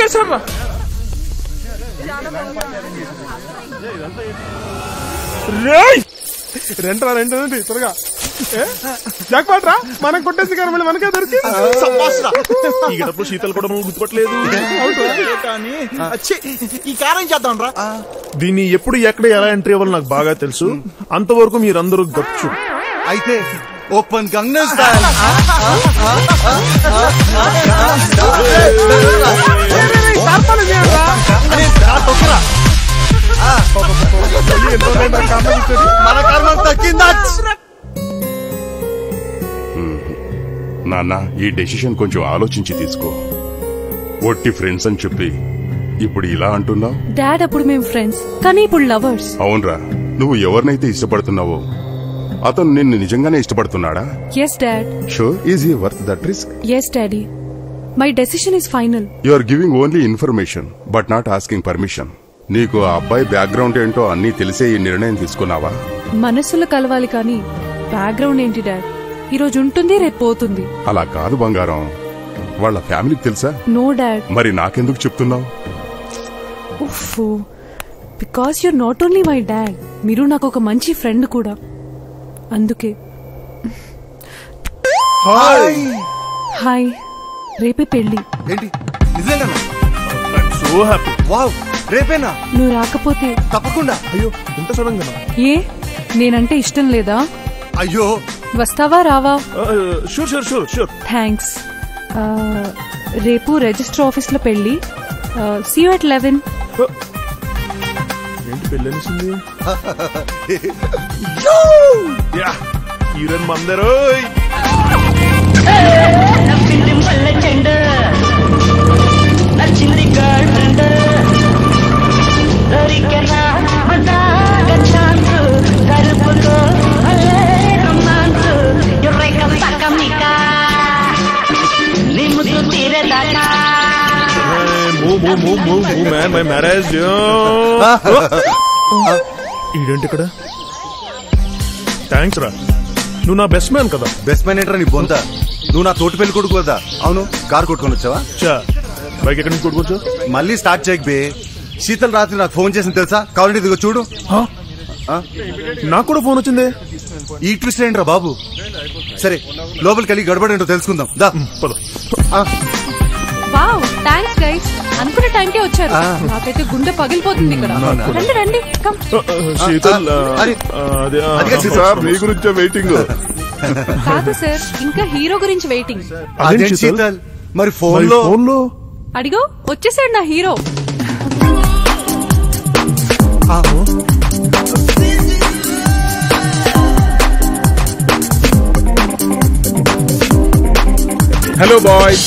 వచ్చేసాడు రా రేయ్! రెంట్రా రెండు రండి త్వరగా ఏ? జాక్పాట్ రా మనం కొట్టేసి కానీ మళ్ళీ మనకే దొరికి ఈ గడపలో శీతలు కూడా నువ్వు గుర్తుపట్టలేదు కానీ ఛీ, ఈ కారం చేద్దాం రా దీన్ని ఎప్పుడు ఎక్కడ ఎలా ఎంట్రీ అవ్వాలో నాకు బాగా తెలుసు అంతవరకు మీరందరూ గచ్చు అయితే ఓపెన్ గంగన స్టైల్ మన కర్మం తగ్గిందా నాన్న ఈ డెసిషన్ కొంచెం ఆలోచించి తీసుకో ఒట్టి ఫ్రెండ్స్ అని చెప్పి ఇప్పుడు ఇలా అంటున్నావు డాడ్ అప్పుడు మేము ఫ్రెండ్స్ కానీ ఇప్పుడు లవర్స్ అవునరా నువ్వు ఎవరినైతే ఇష్టపడుతున్నావో అతను నిన్ను నిజంగానే ఇష్టపడుతున్నాడా yes dad so is he worth that risk yes daddy my decision is final you are giving only information but not asking permission నీకు ఆ అబ్బాయి బ్యాక్గ్రౌండ్ ఏంటో అన్నీ తెలిసే ఈ నిర్ణయం తీసుకున్నావా మనసులు కలవాలి కానీ బ్యాక్గ్రౌండ్ ఏంటి డాడ్ ఈ రోజు ఉంటుంది రేపు పోతుంది అలా కాదు బంగారం వాళ్ళ ఫ్యామిలీకి తెలుసా నో డాడ్ మరి నాకెందుకు చెప్తున్నావు ఉఫ్ because you're not only my dad మీరు నాకు ఒక మంచి ఫ్రెండ్ కూడా అందుకే హాయ్ రేపే పెళ్లి ఏంటి నిజంగా సో హ్యాపీ వావ్ రేపేనా నువ్వు రాకపోతే తప్పకుండా అయ్యో ఇంత సడన్ గా ఏ నేనంటే ఇష్టం లేదా అయ్యో వస్తావా రావా sure sure sure sure thanks రేపు రిజిస్టర్ ఆఫీస్ లో పెళ్లి సీ యూ అట్ లెవెన్ ఏంటి పెళ్ళి అనేసింది యా హీరోయిన్ మందరు నవ్వింది మల్లె చెండు నచ్చింది గర్ల్ ఫ్రెండ్ దొరికెనా మజాగా ఛాన్స్ కరుపులో భలే రొమాన్స్ ఎర్రెక సకమిక నీ ముద్దు తీరేదాకా move move move move move man my marriage ఈడేంటి ఇక్కడ థ్యాంక్స్ రా నువ్వు నా బెస్ట్ మ్యాన్ కదా బెస్ట్ మ్యాన్ ఏంట్రా నీ బొంత నువ్వు నా తోటి పెళ్లి కొడుకు కదా అవును కార్ కొట్టుకొని వచ్చావా చా బైక్ ఎక్కడి నుంచి కొట్టుకోవచ్చు మళ్ళీ స్టార్ట్ చేయక బే శీతల్ రాత్రి నాకు ఫోన్ చేసింది తెలుసా కావాలంటే ఇదిగో చూడు ఆ? నాకు కూడా ఫోన్ వచ్చింది ఈ ట్విస్ట్ ఏంట్రా బాబు సరే లోపలికి వెళ్ళి గడబడి ఏంటో తెలుసుకుందాం దా పద ఆ, వావ్ థ్యాంక్స్ గైస్ అనుకున్న టైంకే వచ్చారు నాకైతే గుండె పగిలిపోతుంది ఇక్కడ రండి రండి కమ్ శీతల్ ఆ, అరే. అదే ఆ, అదిగా శీతల్. సార్ మీ గురించే వెయిటింగ్ కాదు సార్ ఇంకా హీరో గురించి వెయిటింగ్ అదేంటి అదేంటి శీతల్? శీతల్ మరి ఫోన్ మరి లో ఫోన్ లో అడిగో వచ్చేసాడు నా హీరో హలో బాయ్స్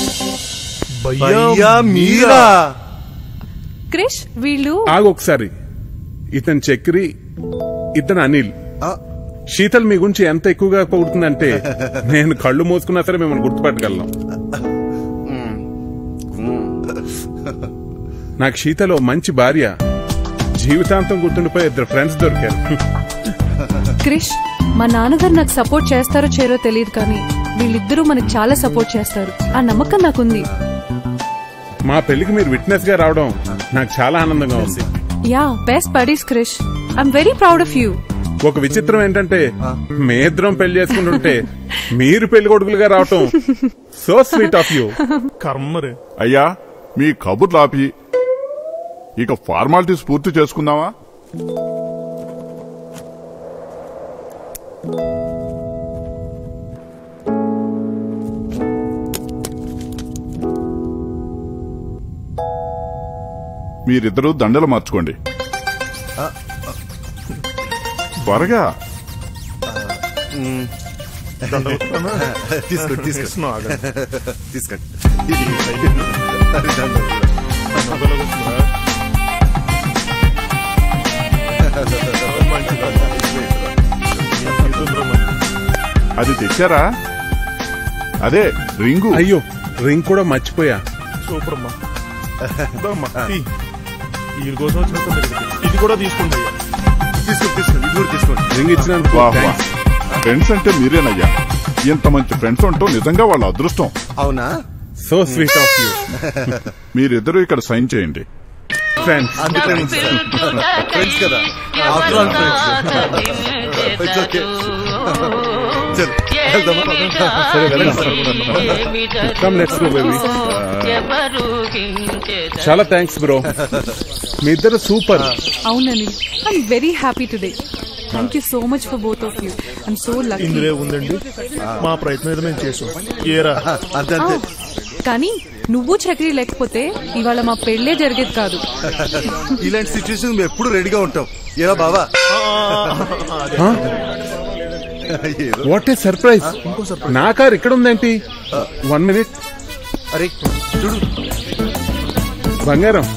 భయ్యా మీరా క్రిష్ వీళ్ళు ఆగు ఒకసారి ఇతను చక్రి ఇతను అనిల్ ఆ, శీతల్ మీ గురించి ఎంత ఎక్కువగా పొగుడుతుందంటే నేను కళ్ళు మూసుకున్నా సరే మిమ్మల్ని గుర్తుపట్టగలను నాకు శీతల్ ఓ మంచి భార్య జీవితాంతం గుర్తుండిపోయి ఇద్దరు ఫ్రెండ్స్ దొరికారు క్రిష్ మా నాన్నగారు నాకు సపోర్ట్ చేస్తారో చేరో తెలియదు కానీ వీళ్ళిద్దరూ మనకు చాలా సపోర్ట్ చేస్తారు ఆ నమ్మకం నాకుంది మా పెళ్లికి మీరు విట్నెస్ గా రావడం నాకు చాలా ఆనందంగా ఉంది yeah best buddies Krish I'm very proud of you ఒక విచిత్రం ఏంటంటే మీ ఇద్దరం పెళ్లి చేసుకుంటుంటే మీరు పెళ్లి కొడుకులుగా రావటం సో స్వీట్ ఆఫ్ యూ కర్మరే అయ్యా మీ కబుర్లు ఆపి ఇక ఫార్మాలిటీస్ పూర్తి చేసుకుందామా మీరిద్దరూ దండలు మార్చుకోండి త్వరగా తీసుకోండి తీసుకోండి ఇస్తున్నావు, ఆగండి. తీసుకోండి మొబైల్లోకి వస్తుందా? మంచిదా? ఇదిగో మరి. అది తెచ్చారా అదే రింగు అయ్యో రింగ్ కూడా మర్చిపోయా సూపర్ అమ్మా ఇదో అమ్మా, తీ. వీళ్ళ కోసం వచ్చిన ఇది కూడా తీసుకుంటా తీసుకోండి తీసుకోండి ఇది కూడా తీసుకోండి రింగ్ ఇచ్చినందుకు వాహ్ వాహ్. థాంక్స్. ఫ్రెండ్స్ అంటే మీరేనయ్యా ఇంత మంచి ఫ్రెండ్స్ ఉండటం నిజంగా వాళ్ళ అదృష్టం అవునా సో స్వీట్ ఆఫ్ యూ మీరిద్దరూ ఇక్కడ సైన్ చేయండి ఫ్రెండ్స్ ఫ్రెండ్స్ కదా after all friends it's okay చల్ వెళ్దామా సరే వెళ్దాం కమ్ లెట్స్ గో బేబీ చాలా థ్యాంక్స్ బ్రో మీ ఇద్దరు సూపర్ అవునండి I'm very happy today thank you so much for both of you I'm so lucky ఇందులో ఉందండి మా ప్రయత్నం ఏదో మేము చేసాం ఏరా అంతే అంతే కానీ నువ్వు చక్రి లేకపోతే ఇవాళ మా పెళ్ళే జరిగేది కాదు ఇలాంటి సిచ్యువేషన్ మేము ఎప్పుడు రెడీగా ఉంటాం ఏరా బావా ఏదో. వాట్ ఏ సర్ప్రైజ్ నా కార్ ఇక్కడ ఉందేంటి వన్ మినిట్ అరే చూడు బంగారం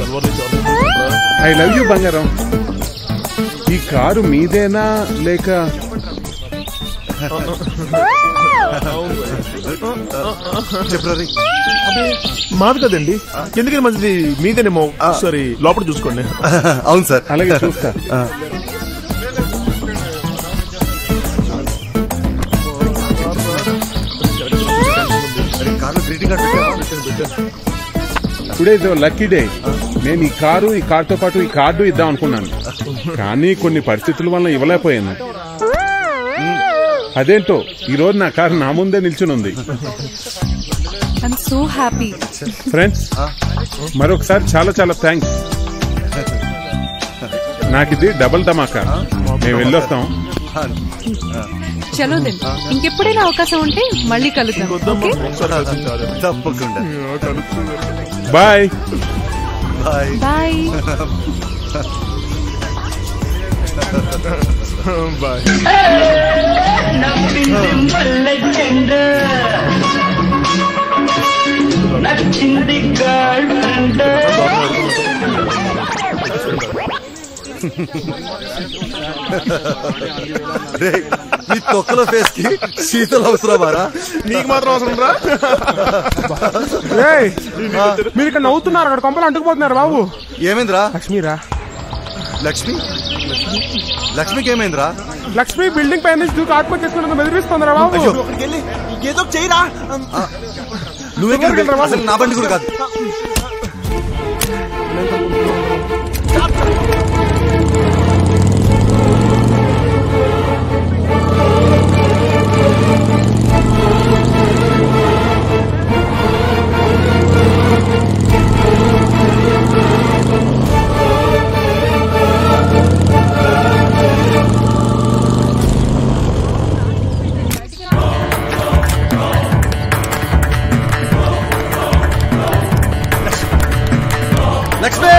ఐ లవ్ యూ బంగారం ఈ కారు మీదేనా లేక చెప్పరా రే. మాది కదండి ఎందుకని మంచిది మీదేనేమో సరే లోపల చూసుకోండి అవును సార్ అలాగే చూస్తా అరే కార్లో గ్రీటింగ్ కార్డు పెట్టావా? టుడే ఇస్ లక్కీ డే నేను ఈ కారు ఈ కార్తో పాటు ఈ కార్డు ఇద్దాం అనుకున్నాను కానీ కొన్ని పరిస్థితుల వల్ల ఇవ్వలేకపోయాను అదేంటో ఈ రోజు నా కారు నా ముందే నిల్చుని ఉంది ఐఎమ్ సో హ్యాపీ ఫ్రెండ్స్ మరొకసారి చాలా చాలా థ్యాంక్స్ నాకు ఇది డబుల్ ధమాకా మేము వెళ్ళొస్తాం చలో దెన్ ఇంకెప్పుడైనా అవకాశం ఉంటే మళ్ళీ కలుద్దాం ఓకే ఒకసారి కలిసి కాదు. తప్పకుండా బాయ్ బాయ్ బాయ్ బాయ్ నచ్చింది గర్ల్ ఫ్రెండ్ రే ఈ తొక్కల ఫేస్ కి శీతలు అవసరమారా నీకు మాత్రం అవసరం రా మీరు ఇక్కడ నవ్వుతున్నారు అక్కడ కొంపలు అంటుకుపోతున్నారు బాబు ఏమైందిరా లక్ష్మీరా లక్ష్మి లక్ష్మికి ఏమైందిరా లక్ష్మి బిల్డింగ్ పై నుంచి దూకి ఆత్మహత్య చేసుకున్నందుకు బెదిరిస్తుందిరా బాబు అయ్యో. అక్కడికి వెళ్ళి ఏదో ఒకటి చేయరా నువ్వెక్కడికి వెళ్తావు? అసలు నా బండి కూడా కాదు లక్ష్మి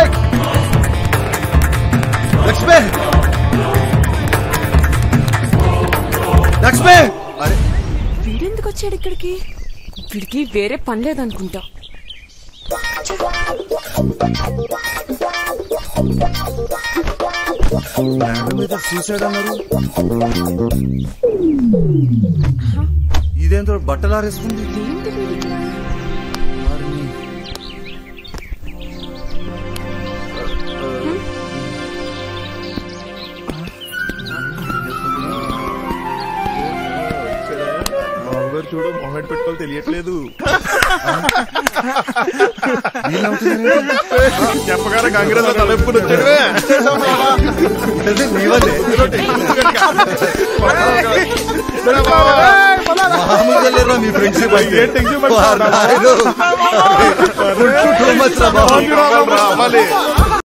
లక్ష్మి లక్ష్మి అరే వీడెందుకు వచ్చాడు ఇక్కడికి వీడికి వేరే పని లేదనుకుంటా మీద సూసైడ్ అన్నారు ఇదేంతో బట్టలు ఆరేసుకుంది ఏంటి వీడికి మామగారు చూడు మొహమ్మద్ పెట్టుకోవాలి తెలియట్లేదు చెప్పగానే కాంగ్రెస్ తలెప్పులు వచ్చాడువే అదే నీ వల్లే మామూలుగా లేరా మీ ఫ్రెండ్షిప్ అయితే ఏం టెన్షన్ పడుతున్నావు? వారు నాయనో. అరే, టూ మచ్ రా బాబు. అవ్వాలి